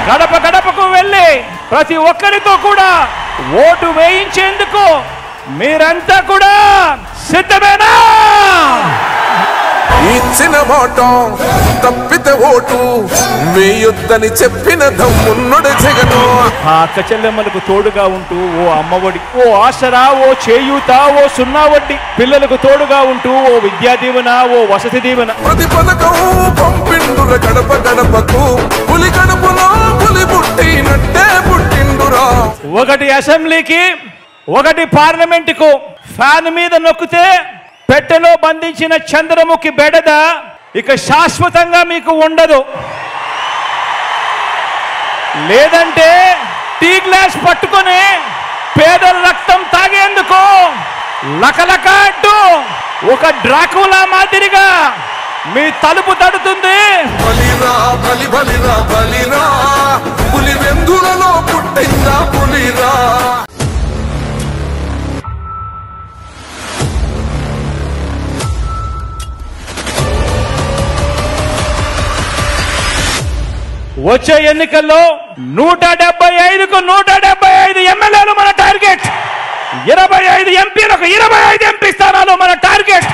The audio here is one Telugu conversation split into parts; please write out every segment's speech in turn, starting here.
గడప గడపకు వెళ్ళి ప్రతి ఒక్కరితో కూడా ఓటు వేయించేందుకు మీరంతా కూడా సిద్ధమేనా ఇచ్చిన మాట తప్పితే ఓటు వేయొద్దని చెప్పిన దమ్మున్నడు జగను ఆ అక్క చెల్లెమ్మలకు తోడుగా ఉంటూ ఓ అమ్మఒడి ఓ ఆసరా ఓ చేయూత ఓ సున్నా వడ్డీ పిల్లలకు తోడుగా ఉంటూ ఓ విద్యా దీవెన ఓ వసతి దీవెన ప్రతి పథకం పంపిండుర గడప గడపకు పులి గడపలో పులి పుట్టినట్టే పుట్టిండురా ఒకటి అసెంబ్లీకి ఒకటి పార్లమెంటుకు ఫ్యాన్ మీద నొక్కితే పెట్టెలో బంధించిన చంద్రముఖి బెడద ఇక శాశ్వతంగా మీకు ఉండదు లేదంటే టీ గ్లాస్ పట్టుకొని పేదల రక్తం తాగేందుకు లకలక అంటూ ఒక డ్రాకులా మాదిరిగా మీ తలుపు తడుతుంది బలిరా బలి బలిరా బలిరా పులి వెందులలో పుట్టిందా పులిరా వచ్చే ఎన్నికల్లో నూట డెబ్బై ఐదుకు నూట డెబ్బై ఐదు ఎమ్మెల్యేలు మన టార్గెట్ ఇరవై ఐదు ఎంపీలకు ఇరవై ఐదు ఎంపీ స్థానాలు మన టార్గెట్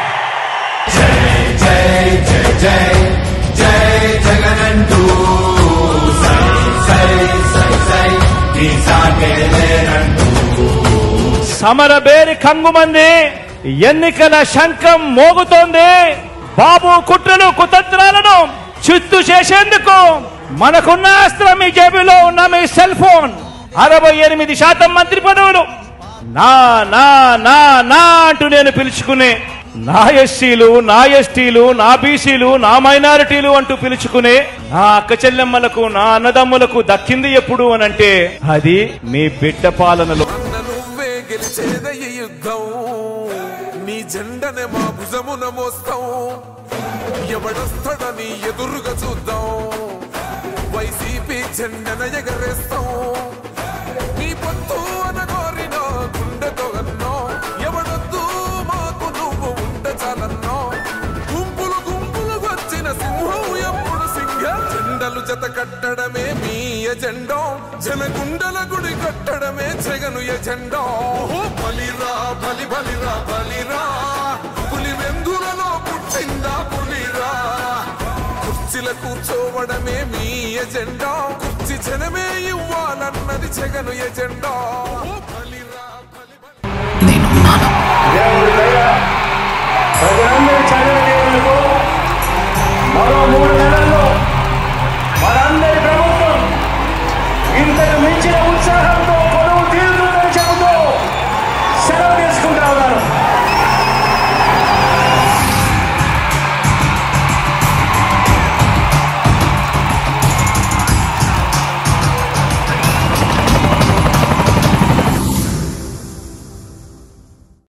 సమరబేరి కంగుమంది ఎన్నికల శంఖం మోగుతోంది బాబు కుట్రలు కుతంత్రాలను చిత్తు చేసేందుకు మనకున్న అస్త్రం మీ జేబులో ఉన్న మీ సెల్ ఫోన్ అరవై ఎనిమిది శాతం మంత్రి పదవులు నా నా నా నా అంటూ నేను పిలుచుకునే నా ఎస్సీలు నా ఎస్టీలు నా బీసీలు నా మైనారిటీలు అంటూ పిలుచుకునే నా అక్క చెల్లెమ్మలకు నా అన్నదమ్ములకు దక్కింది ఎప్పుడు అనంటే అది మీ బిడ్డ పాలనలో అన్న నువ్వే గెలిచేదే ఈ యుద్ధం నీ జెండనే మా భుజమున మోస్తాం ఎవడొస్తాడని ఎదురుగా చూద్దాం వైసీపీ జెండన ఎగరేస్తాం నీ పొత్తు అనగోరిన గుండెతో అన్నో ఎవడొద్దు మాకు నువ్వు ఉండ చాలన్నో గుంపులు గుంపులు వచ్చిన సింహం ఎప్పుడు సింహ జెండలు జత కట్టడమే మీ ఎజెండో జనగుండల గుడి కట్టడమే జగను ఎజెండో బలిరా బలి బలిరా బలిరా పులి వెందులలో పుట్టిందా పులిరా కుర్చీల కూర్చోవడమే మీ ఎజెండా కుర్చీ జనమే ఇవ్వాలన్నది జగను ఎజెండా